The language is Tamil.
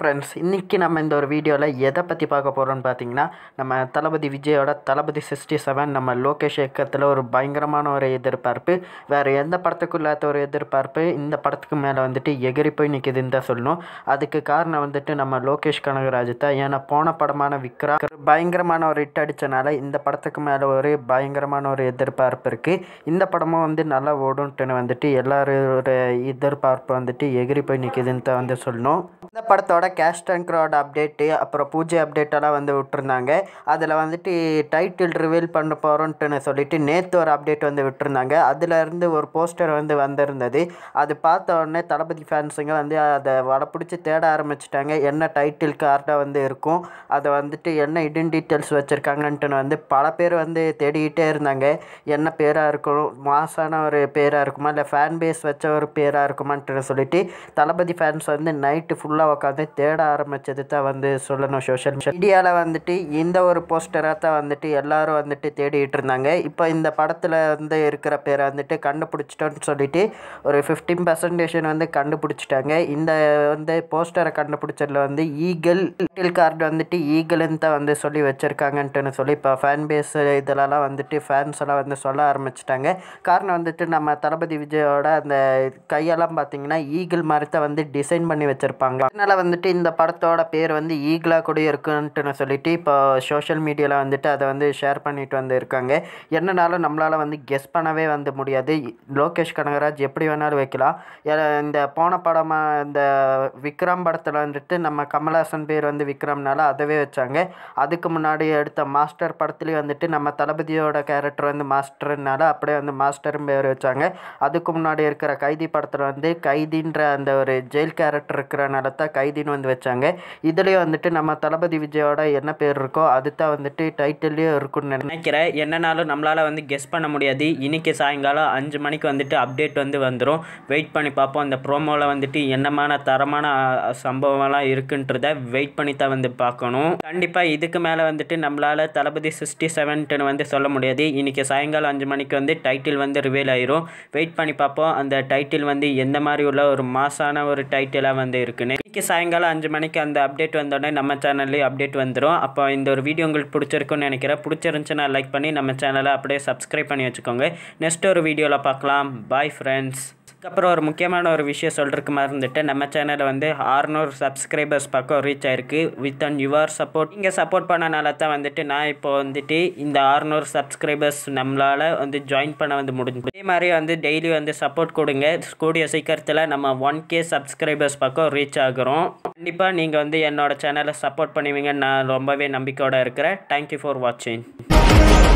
ஃப்ரெண்ட்ஸ் இன்றைக்கி நம்ம இந்த ஒரு வீடியோவில் எதை பற்றி பார்க்க போகிறோம்னு பார்த்தீங்கன்னா நம்ம தளபதி விஜயோட தளபதி சிக்ஸ்டி செவன் நம்ம லோகேஷ் இயக்கத்தில் ஒரு பயங்கரமான ஒரு எதிர்பார்ப்பு வேறு எந்த படத்துக்கும் இல்லாத ஒரு எதிர்பார்ப்பு இந்த படத்துக்கு மேலே வந்துட்டு எகிரி போய் நிற்கிதுன்னு தான் சொல்லணும் அதுக்கு காரணம் வந்துட்டு நம்ம லோகேஷ் கனகராஜ் தான் ஏன்னா போன படமான விக்ரா பயங்கரமான ஒரு ஹிட் அடித்தனால இந்த படத்துக்கு மேலே ஒரு பயங்கரமான ஒரு எதிர்பார்ப்பு இருக்குது இந்த படமும் வந்து நல்லா ஓடுன்ட்டுன்னு வந்துட்டு எல்லாரோட எதிர்பார்ப்பு வந்துட்டு எகிரி போய் நிற்கிதுன்னு தான் வந்து சொல்லணும் இந்த படத்தோட கேஸ்ட் அண்ட் க்ரௌட் அப்டேட்டு அப்புறம் பூஜை அப்டேட்டெல்லாம் வந்து விட்டுருந்தாங்க அதில் வந்துட்டு டைட்டில் ரிவீல் பண்ண போகிறோன்ட்டுன்னு சொல்லிட்டு நேற்று ஒரு அப்டேட் வந்து விட்டுருந்தாங்க அதில் இருந்து ஒரு போஸ்டர் வந்து வந்திருந்தது அது பார்த்த உடனே தளபதி ஃபேன்ஸுங்க வந்து அதை வலை பிடிச்சி தேட ஆரம்பிச்சிட்டாங்க என்ன டைட்டில் கார்டாக வந்து இருக்கும் அதை வந்துட்டு என்ன இடன் டீட்டெயில்ஸ் வச்சுருக்காங்கன்ட்டுன்னு வந்து பல பேர் வந்து தேடிக்கிட்டே இருந்தாங்க என்ன பேராக இருக்கும் மாசான ஒரு பேராக இருக்குமா இல்லை ஃபேன் பேஸ் வச்ச ஒரு பேராக இருக்குமான்ட்டு சொல்லிட்டு தளபதி ஃபேன்ஸ் வந்து நைட்டு ஃபுல்லாக உட்காந்து தேட ஆரம்பிச்சது தான் வந்து சொல்லணும் சோஷியல் மீடியாவில் வந்துட்டு இந்த ஒரு போஸ்டராக தான் வந்துட்டு எல்லாரும் வந்துட்டு தேடிட்டு இருந்தாங்க இப்போ இந்த படத்தில் வந்து இருக்கிற பேரை வந்துட்டு கண்டுபிடிச்சிட்டோன்னு சொல்லிட்டு ஒரு ஃபிஃப்டீன் பர்சன்டேஷன் வந்து கண்டுபிடிச்சிட்டாங்க இந்த வந்து போஸ்டரை கண்டுபிடிச்சதில் வந்து ஈகிள் டைட்டில் கார்டு வந்துட்டு ஈகிள்னு தான் வந்து சொல்லி வச்சுருக்காங்கன்ட்டுன்னு சொல்லி இப்போ ஃபேன் பேஸ் இதிலலாம் வந்துட்டு ஃபேன்ஸ் எல்லாம் வந்து சொல்ல ஆரம்பிச்சிட்டாங்க காரணம் வந்துட்டு நம்ம தளபதி விஜயோட அந்த கையெல்லாம் பார்த்தீங்கன்னா ஈகிள் மாதிரி தான் வந்து டிசைன் பண்ணி வச்சுருப்பாங்க அதனால் வந்துட்டு இந்த படத்தோட பேர் வந்து ஈகிளாக கூட இருக்குன்ட்டுன்னு சொல்லிட்டு இப்போ சோஷியல் மீடியாவில் வந்துட்டு அதை வந்து ஷேர் பண்ணிட்டு வந்து இருக்காங்க என்னனாலும் நம்மளால் வந்து கெஸ் பண்ணவே வந்து முடியாது லோகேஷ் கனகராஜ் எப்படி வேணாலும் வைக்கலாம் ஏ- இந்த போன படமாக இந்த விக்ரம் படத்தில் வந்துட்டு நம்ம கமல்ஹாசன் பேர் வந்து விக்ரம்னால அதவே வச்சாங்க அதுக்கு முன்னாடி எடுத்த மாஸ்டர் படத்துலேயும் வந்துட்டு நம்ம தளபதியோட கேரக்டர் வந்து மாஸ்டர்னால அப்படியே வந்து மாஸ்டரும் பேர் வச்சாங்க அதுக்கு முன்னாடி இருக்கிற கைதி படத்தில் வந்து கைதின்ற அந்த ஒரு ஜெயில் கேரக்டர் இருக்கிறனால தான் கைதின்னு வந்து வச்சாங்க இதுலேயும் வந்துட்டு நம்ம தளபதி விஜயோட என்ன பேர் இருக்கோ அது தான் வந்துட்டு டைட்டில்லையும் இருக்குன்னு நினைக்கிறேன் என்னன்னாலும் நம்மளால் வந்து கெஸ் பண்ண முடியாது இன்னைக்கு சாயங்காலம் அஞ்சு மணிக்கு வந்துட்டு அப்டேட் வந்து வந்துடும் வெயிட் பண்ணி பார்ப்போம் அந்த ப்ரோமோவில் வந்துட்டு என்னமான தரமான அஹ், சம்பவம்லாம் இருக்குன்றத வெயிட் பண்ணி தான் வந்து பார்க்கணும் கண்டிப்பாக இதுக்கு மேலே வந்துட்டு நம்மளால் தளபதி சிக்ஸ்டி செவன்ட்டுன்னு வந்து சொல்ல முடியாது இன்னைக்கு சாயங்காலம் அஞ்சு மணிக்கு வந்து டைட்டில் வந்து ரிவீல் ஆயிரும் வெயிட் பண்ணி பார்ப்போம் அந்த டைட்டில் வந்து எந்த மாதிரி உள்ள ஒரு மாசான ஒரு டைட்டிலாக வந்து இருக்குன்னு இன்னைக்கு சாயங்காலம் அஞ்சு மணிக்கு அந்த அப்டேட் வந்தோடனே நம்ம சேனல்லேயே அப்டேட் வந்துடும் அப்போ இந்த ஒரு வீடியோ உங்களுக்கு பிடிச்சிருக்குன்னு நினைக்கிறேன் பிடிச்சிருந்துச்சுன்னா லைக் பண்ணி நம்ம சேனலை அப்படியே சப்ஸ்கிரைப் பண்ணி வச்சுக்கோங்க நெக்ஸ்ட் ஒரு வீடியோவில் பார்க்கலாம் பாய் ஃப்ரெண்ட்ஸ் அதுக்கப்புறம் ஒரு முக்கியமான ஒரு விஷயம் சொல்கிறதுக்கு மறந்துட்டு நம்ம சேனலில் வந்து 600 சப்ஸ்கிரைபர்ஸ் பக்கம் ரீச் ஆயிருக்கு வித் அண்ட் யுவர் சப்போர்ட் நீங்கள் சப்போர்ட் பண்ணனால தான் வந்துட்டு நான் இப்போ வந்துட்டு இந்த 600 சப்ஸ்கிரைபர்ஸ் நம்மளால் வந்து ஜாயின் பண்ண வந்து முடிஞ்சு இதே மாதிரி வந்து டெய்லி வந்து சப்போர்ட் கொடுங்க கூடிய சீக்கிரத்தில் நம்ம ஒன் கே சப்ஸ்கிரைபர்ஸ் பக்கம் ரீச் ஆகுறோம் கண்டிப்பாக நீங்கள் வந்து என்னோட சேனலை சப்போர்ட் பண்ணுவீங்கன்னு நான் ரொம்பவே நம்பிக்கையோடு இருக்கிறேன் தேங்க்யூ ஃபார் வாட்சிங்